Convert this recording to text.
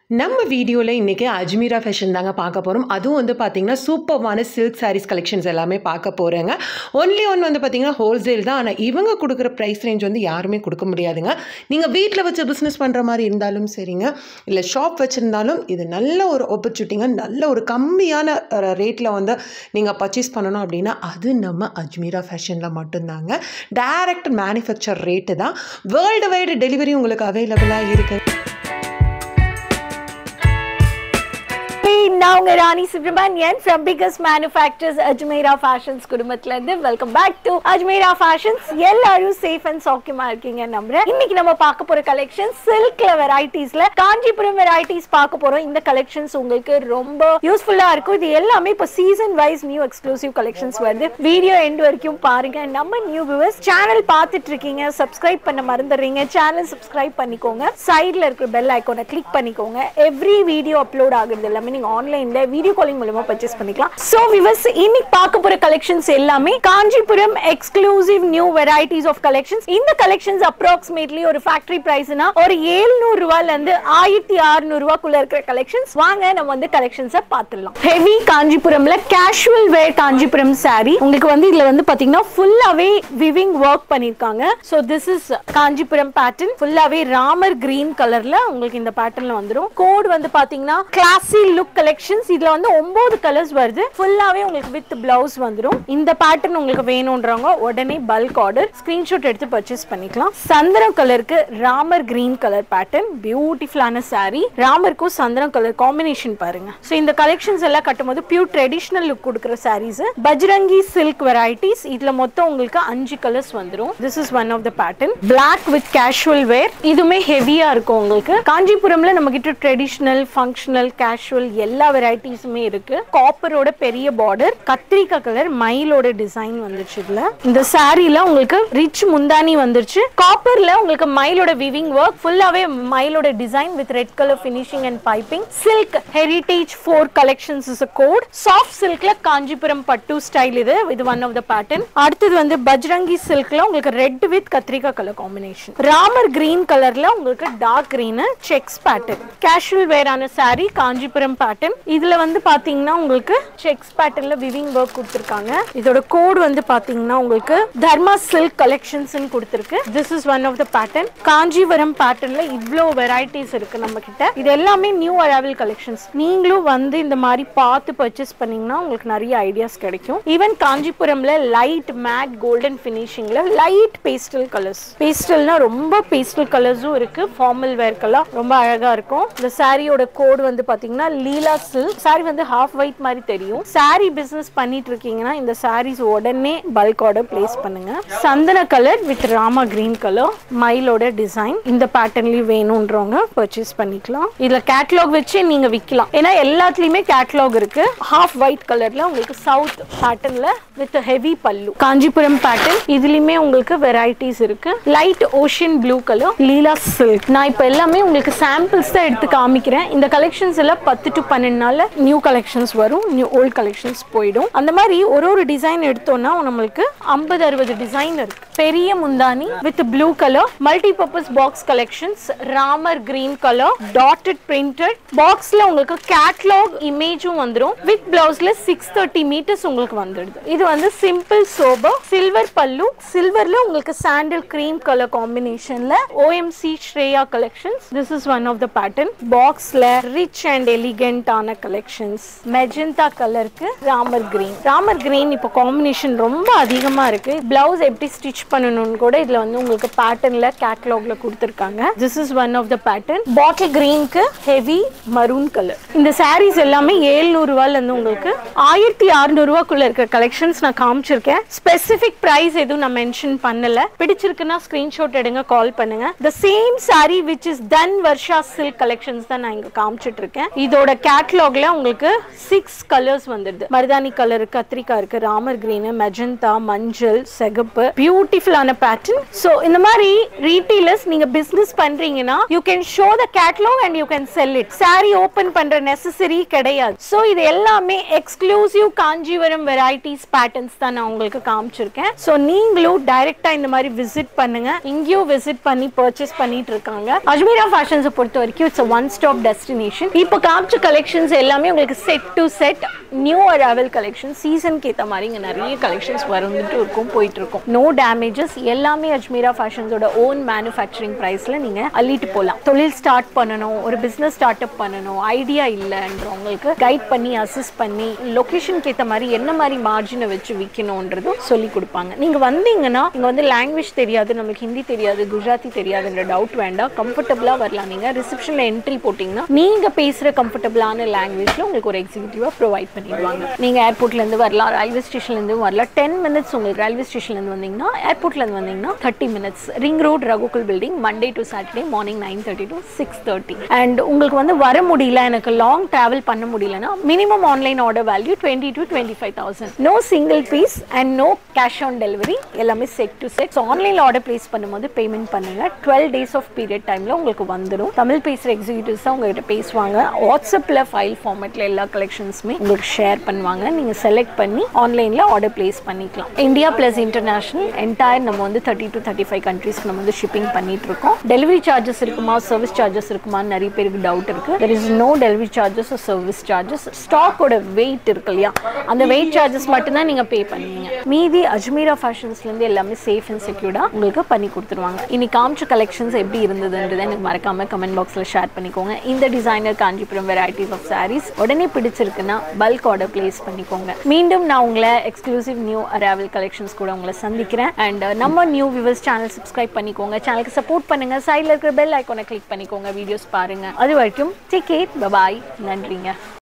நம்ம வீடியோவில் இன்றைக்கி அஜ்மீரா ஃபேஷன் தாங்க பார்க்க போகிறோம் அதுவும் வந்து பார்த்திங்கன்னா சூப்பர்வான சில்க் சாரீஸ் கலெக்ஷன்ஸ் எல்லாமே பார்க்க போகிறேங்க ஒன்லி ஒன் வந்து பார்த்திங்கன்னா ஹோல்சேல் தான் ஆனால் இவங்க கொடுக்குற ப்ரைஸ் ரேஞ்ச் வந்து யாருமே கொடுக்க முடியாதுங்க நீங்கள் வீட்டில் வச்சு பிஸ்னஸ் பண்ணுற மாதிரி இருந்தாலும் சரிங்க இல்லை ஷாப் வச்சுருந்தாலும் இது நல்ல ஒரு ஆப்பர்ச்சுனிட்டிங்க நல்ல ஒரு கம்மியான ரேட்டில் வந்து நீங்கள் பர்ச்சேஸ் பண்ணணும் அப்படின்னா அது நம்ம அஜ்மீரா ஃபேஷனில் மட்டும்தாங்க டைரக்ட் மேனுஃபேக்சர் ரேட்டு தான் வேர்ல்டு வைடு டெலிவரி உங்களுக்கு அவைலபிளாக இருக்குது நான் உங்க Rani Subramanian from biggest manufacturers Ajmeera fashions குடும்பத்துல இருந்து welcome back to Ajmeera fashions எல்லாரும் சேஃப் அண்ட் சௌக்கியமா இருக்கீங்க நம்புறேன் இன்னைக்கு நம்ம பார்க்க போற கலெக்ஷன் சில்க்ல வெரைட்டிஸ்ல காஞ்சிபுரம் வெரைட்டிஸ் பார்க்க போறோம் இந்த கலெக்ஷன்ஸ் உங்களுக்கு ரொம்ப யூஸ்ஃபுல்லா இருக்கும் இது எல்லாமே இப்போ season wise new exclusive collections வருது வீடியோ எண்ட் வரைக்கும் பாருங்க நம்ம நியூ வியூவர்ஸ் சேனல் பார்த்துட்டு இருக்கீங்க சப்ஸ்கிரைப் பண்ண மறந்துடுறீங்க சேனல் சப்ஸ்கிரைப் பண்ணிக்கோங்க சைடுல இருக்கிற பெல் ஐக்கானை கிளிக் பண்ணிக்கோங்க எவ்ரி வீடியோ அப்லோட் ஆகுறது எல்லாமே நீங்க ஆன்லைன்ல வீடியோ காலிங் மூலமா பர்ச்சேஸ் பண்ணிக்கலாம் சோ விவர்ஸ் இன்னைக்கு பார்க்க போற கலெக்ஷன்ஸ் எல்லாமே Kanchipuram exclusive new varieties of collections இந்த கலெக்ஷன்ஸ் அப்ராக்சிமேட்லி ஒரு ஃபேக்டரி பிரைஸ்னா ஒரு 700 ரூபாயில இருந்து ஆயிரத்தி அறுநூறு ரூபாய்க்குள்ள இருக்கிற கலெக்ஷன்ஸ் வாங்க நம்ம வந்து கலெக்ஷன்ஸை பார்த்துடலாம் ஹெவி காஞ்சிபுரம்ல கேஷுவல் வேர் காஞ்சிபுரம் saree உங்களுக்கு வந்து இதுல வந்து பாத்தீங்கன்னா ஃபுல்லாவே விவிங் ஒர்க் பண்ணிருக்காங்க so this is Kanchipuram pattern ஃபுல்லாவே ராமர் கிரீன் கலர்ல உங்களுக்கு இந்த பேட்டர்ன்ல வந்துரும் கோட் வந்து பாத்தீங்கன்னா கிளாசி லுக் கலெக்ஷன்ஸ் இதுல வந்து ஒன்பது கலர்ஸ் வருது ஃபுல்லாவே உங்களுக்கு வித் பிளவுஸ் வந்துரும் இந்த பேட்டர்ன் உங்களுக்கு வேணும்ன்றவங்க உடனே பல்க் ஆர்டர் ஸ்கிரீன்ஷாட் எடுத்து பர்ச்சேஸ் பண்ணிக்கலாம் சந்திரம் கலருக்கு ராமர் கிரீன் கலர் பேட்டர்ன் பியூட்டிஃபுல்லான saree ராமருக்கும் சந்திரம் கலர் காம்பினேஷன் பாருங்க ஸோ இந்த கலெக்ஷன்ஸ் எல்லாம் கட்டும்போது பியூர் ட்ரெடிஷ்னல் லுக் கொடுக்குற sarees பஜ்ரங்கி சில்க் வெரைட்டிஸ் இதுல மொத்தம் உங்களுக்கு அஞ்சு கலர்ஸ் வந்துரும் this is one of the pattern black with casual wear இதுவுமே ஹெவியா இருக்கும் உங்களுக்கு காஞ்சிபுரம்ல நம்ம கிட்ட ட்ரெடிஷ்னல் ஃபங்க்ஷனல் கேஷுவல் எல்லா வெரைட்டிஸுமே இருக்கு காப்பரோட பெரிய பார்டர் கத்திரிக்காய் கலர் மயிலோட டிசைன் வந்துருச்சு இதுல இந்த சாரீல உங்களுக்கு ரிச் முந்தானி வந்துருச்சு காப்பர்ல உங்களுக்கு மயிலோட விவிங் ஒர்க் ஃபுல்லாவே மயிலோட design with red colour finishing and piping silk heritage for collections is code soft சில்க்ல காஞ்சிபுரம் பட்டு ஸ்டைல் இது இது ஒன் ஆஃப் த பேட்டர்ன் அடுத்தது வந்து பஜ்ரங்கி சில்க்ல உங்களுக்கு ரெட் வித் கத்திரிக்காய் கலர் காம்பினேஷன் ராமர் கிரீன் கலர்ல உங்களுக்கு dark green checks pattern casual வேரான saree காஞ்சிபுரம் பேட்டர்ன் இதுல வந்து பாத்தீங்கன்னா உங்களுக்கு செக்ஸ் பேட்டர்ன்ல விவிங் ஒர்க் கொடுத்துருக்காங்க இதோட கோட் வந்து பாத்தீங்கன்னா உங்களுக்கு தர்மா சில்க் கலெக்ஷன்ஸ் கொடுத்துருக்கு this is one of the pattern Kanchipuram பேட்டர்ன்ல இவ்வளோ வெரைட்டிஸ் இருக்கு நம்ம கிட்ட இது எல்லாமே நியூ அரைவல் கலெக்ஷன்ஸ் நீங்களும் வந்து இந்த மாதிரி பார்த்து பர்ச்சேஸ் பண்ணீங்கன்னா உங்களுக்கு நிறைய ஐடியாஸ் கிடைக்கும் ஈவன் காஞ்சிபுரம்ல லைட் மேட் கோல்டன் ஃபினிஷிங்ல லைட் பேஸ்டல் கலர்ஸ் பேஸ்டல்னா ரொம்ப பேஸ்டல் கலர்ஸும் இருக்கு ஃபார்மல் வேர்க்கெல்லாம் ரொம்ப அழகா இருக்கும் இந்த சாரியோட கோட் வந்து பாத்தீங்கன்னா லீலா சில்க் சாரி வந்து ஹாஃப் ஒயிட் மாதிரி தெரியும் சாரி பிசினஸ் பண்ணிட்டு இருக்கீங்கன்னா இந்த சாரீஸ் உடனே பல்க் ஆர்டர் பிளேஸ் பண்ணுங்க சந்தன colour with Rama green colour மயிலோட டிசைன் இந்த பேட்டர்ன்லயும் வேணும்ன்றவங்க பர்ச்சேஸ் பண்ணிக்கலாம் இதுல கேட்லாக் வச்சு நீங்க விற்கலாம் ஏன்னா எல்லாத்துலயுமே கேட்லாக் இருக்கு ஹாஃப் ஒயிட் கலர்ல உங்களுக்கு சவுத் பேட்டர்ன்ல வித் ஹெவி பல்லு காஞ்சிபுரம் பேட்டர்ன் இதுலயுமே உங்களுக்கு வெரைட்டிஸ் இருக்கு light ocean blue colour Leela silk நான் இப்போ எல்லாமே உங்களுக்கு சாம்பிள்ஸ் தான் எடுத்து காமிக்கிறேன் இந்த கலெக்ஷன்ஸ் எல்லாம் பத்து டு பன்னெண்டு நாள்ல நியூ கலெக்ஷன்ஸ் வரும் நியூ ஓல்ட் கலெக்ஷன்ஸ் போயிடும் அந்த மாதிரி ஒரு ஒரு டிசைன் எடுத்தோம்னா நம்மளுக்கு ஐம்பது அறுபது டிசைன் இருக்கு பெரிய முந்தானி with blue colour multi purpose box collections Ramar green colour dotted printed பாக்ஸ்ல உங்களுக்கு கேட்லாக் இமேஜும் வந்துரும் வித் பிளவுஸ்ல சிக்ஸ் தேர்ட்டி மீட்டர்ஸ் உங்களுக்கு வந்துடுது இது வந்து சிம்பிள் சோபர் சில்வர் பல்லு சில்வர்ல உங்களுக்கு சாண்டில் கிரீம் கலர் காம்பினேஷன்ல OMC Shreya collections this is one of the pattern பாக்ஸ்ல ரிச் அண்ட் எலிகென்ட் ஆன கலெக்ஷன்ஸ் மெஜந்தா கலருக்கு ராமர் கிரீன் ராமர் கிரீன் இப்போ காம்பினேஷன் ரொம்ப அதிகமா இருக்கு பிளவுஸ் எப்படி ஸ்டிச் பண்ணணும்னு கூட இதுல வந்து உங்களுக்கு பேட்டர்ன்ல கேட்லாக்ல கொடுத்துருக்காங்க this is one of the pattern bottle கிரீனுக்கு ஹெவி மரூன் கலர் இந்த சாரீஸ் எல்லாமே ஏழ்நூறு ரூபாயில இருந்து உங்களுக்கு ஆயிரத்தி அறுநூறு ரூபாய்க்குள்ள இருக்கிற கலெக்ஷன்ஸ் நான் காமிச்சிருக்கேன் ஸ்பெசிபிக் பிரைஸ் எதுவும் நான் மென்ஷன் பண்ணல பிடிச்சிருக்குன்னா ஸ்கிரீன்ஷாட் எடுங்க கால் பண்ணுங்க the same saree which is then Varsha silk collections தான் நான் இங்க காமிச்சிட்டு இருக்கேன் இதோட கேட்லாக்ல உங்களுக்கு சிக்ஸ் கலர்ஸ் வந்துடுது மருதாணி கலர் கத்திரிக்காய் இருக்கு ராமர் கிரீன் மெஜந்தா மஞ்சள் செகப்பு பியூட்டி பியூட்டிஃபுல்லான பேட்டர்ன் ஸோ இந்த மாதிரி ரீட்டெயிலர்ஸ் நீங்க பிசினஸ் பண்றீங்கன்னா you can show the catalogue and you can sell it sorry open பண்ற நெசசரி கிடையாது ஸோ இது எல்லாமே எக்ஸ்க்ளூசிவ் காஞ்சிபுரம் வெரைட்டிஸ் பேட்டர்ன்ஸ் தான் நான் உங்களுக்கு காமிச்சிருக்கேன் ஸோ நீங்களும் டைரக்டா இந்த மாதிரி விசிட் பண்ணுங்க இங்கேயும் விசிட் பண்ணி பர்ச்சேஸ் பண்ணிட்டு இருக்காங்க அஜ்மீரா ஃபேஷன்ஸை பொறுத்த வரைக்கும் இட்ஸ் ஒன் ஸ்டாப் டெஸ்டினேஷன் இப்போ காமிச்ச கலெக்ஷன்ஸ் எல்லாமே உங்களுக்கு set to set new arrival collection சீசனுக்கு ஏற்ற மாதிரி இங்கே நிறைய கலெக்ஷன்ஸ் வந்துட்டு இருக்கும் போயிட்டு இருக்கும் நோ டேமேஜஸ் எல்லாமே அஜ்மீரா ஃபேஷன்ஸோட ஓன் மேனுஃபேக்சரிங் ப்ரைஸில் நீங்கள் அள்ளிட்டு போகலாம் தொழில் ஸ்டார்ட் பண்ணணும் ஒரு பிஸ்னஸ் ஸ்டார்ட் அப் பண்ணணும் ஐடியா இல்லைன்றவங்களுக்கு கைட் பண்ணி அசிஸ்ட் பண்ணி லொக்கேஷனுக்கு ஏற்ற மாதிரி என்ன மாதிரி மார்ஜினை வச்சு விற்கணுன்றதும் சொல்லி கொடுப்பாங்க நீங்கள் வந்தீங்கன்னா இங்கே வந்து லாங்குவேஜ் தெரியாது நமக்கு ஹிந்தி தெரியாது குஜராத்தி தெரியாதுன்ற டவுட் வேண்டாம் கம்ஃபர்டபுளாக வரலாம் நீங்கள் ரிசப்ஷனில் என்ட்ரி போட்டிங்கன்னா நீங்கள் பேசுகிற கம்ஃபர்டபுளான லாங்குவேஜில் உங்களுக்கு ஒரு எக்ஸிக்யூட்டிவாக ப்ரொவைட் பண்ணிடுவாங்க நீங்கள் ஏர்போர்ட்லேருந்து வரலாம் ரயில்வே ஸ்டேஷன்லேருந்து வரலாம் டென் மினிட்ஸ் உங்களுக்கு ரயில்வே ஸ்டேஷன்லேருந்து வந்தீங்கன்னா ஏர்போர்ட்லேருந்து வந்தீங்கன்னா thirty minutes ring road Raghukul building Monday to Saturday morning nine thirty to six thirty and உங்களுக்கு வந்து வர முடியல எனக்கு லாங் ட்ராவல் பண்ண முடியலன்னா minimum online order value twenty to twenty five thousand no single piece and no cash on delivery எல்லாமே set to set so ஆன்லைனில் order place பண்ணும்போது பேமெண்ட் பண்ணுங்க டுவெல் டேஸ் ஆஃப் பீரியட் டைமில் உங்களுக்கு வந்துடும் தமிழ் பேசுகிற எக்ஸிக்யூட்டிவ்ஸ் தான் உங்ககிட்ட பேசுவாங்க வாட்ஸ்அப்பில் ஃபைல் ஃபார்மேட்டில் எல்லா கலெக்ஷன்ஸுமே உங்களுக்கு ஷேர் பண்ணுவாங்க நீங்கள் செலக்ட் பண்ணி ஆன்லைனில் ஆர்டர் பிளேஸ் பண்ணிக்கலாம் இந்தியா ப்ளஸ் இன்டர்நேஷனல் என்டையர் நம்ம வந்து தேர்ட்டி டு தேர்ட்டி ஃபைவ் கண்ட்ரீஸ்க்கு நம்ம வந்து ஷிப்பிங் பண்ணிட்டு இருக்கோம் டெலிவரி சார்ஜஸ் இருக்குமா சர்வீஸ் சார்ஜஸ் இருக்குமான்னு நிறைய பேருக்கு டவுட் இருக்கு there is no delivery charges service charges ஸ்டாக்கோட வெயிட் இருக்கு இல்லையா அந்த வெயிட் சார்ஜஸ் மட்டும்தான் நீங்க பே பண்ணுவீங்க மீதி அஜ்மீரா ஃபேஷன்ஸ்ல இருந்து எல்லாமே சேஃப் அண்ட் செக்யூர்டா உங்களுக்கு பண்ணி கொடுத்துருவாங்க இனி காமிச்ச கலெக்ஷன்ஸ் எப்படி இருந்ததுன்றதை எனக்கு மறக்காம கமெண்ட் பாக்ஸ்ல ஷேர் பண்ணிக்கோங்க இந்த designer Kanchipuram varieties of sarees உடனே பிடிச்சிருக்குன்னா பல்க் ஆர்டர் பிளேஸ் பண்ணிக்கோங்க மீண்டும் நான் உங்களை எக்ஸ்க்ளூசிவ் நியூ அராவல் கலெக்ஷன்ஸ் கூட உங்களை சந்திக்கிறேன் அண்ட் நம்ம நியூ வியூவர்ஸ் சேனல் சப்ஸ்கிரைப் பண்ணிக்கோங்க சேனலுக்கு சப்போர்ட் பண்ணுங்க சைடில் இருக்கிற பெல் ஐக்கானை கிளிக் பண்ணிக்கோங்க வீடியோஸ் பாருங்க அது வரைக்கும் டேக் கேர் பபாய் நன்றிங்க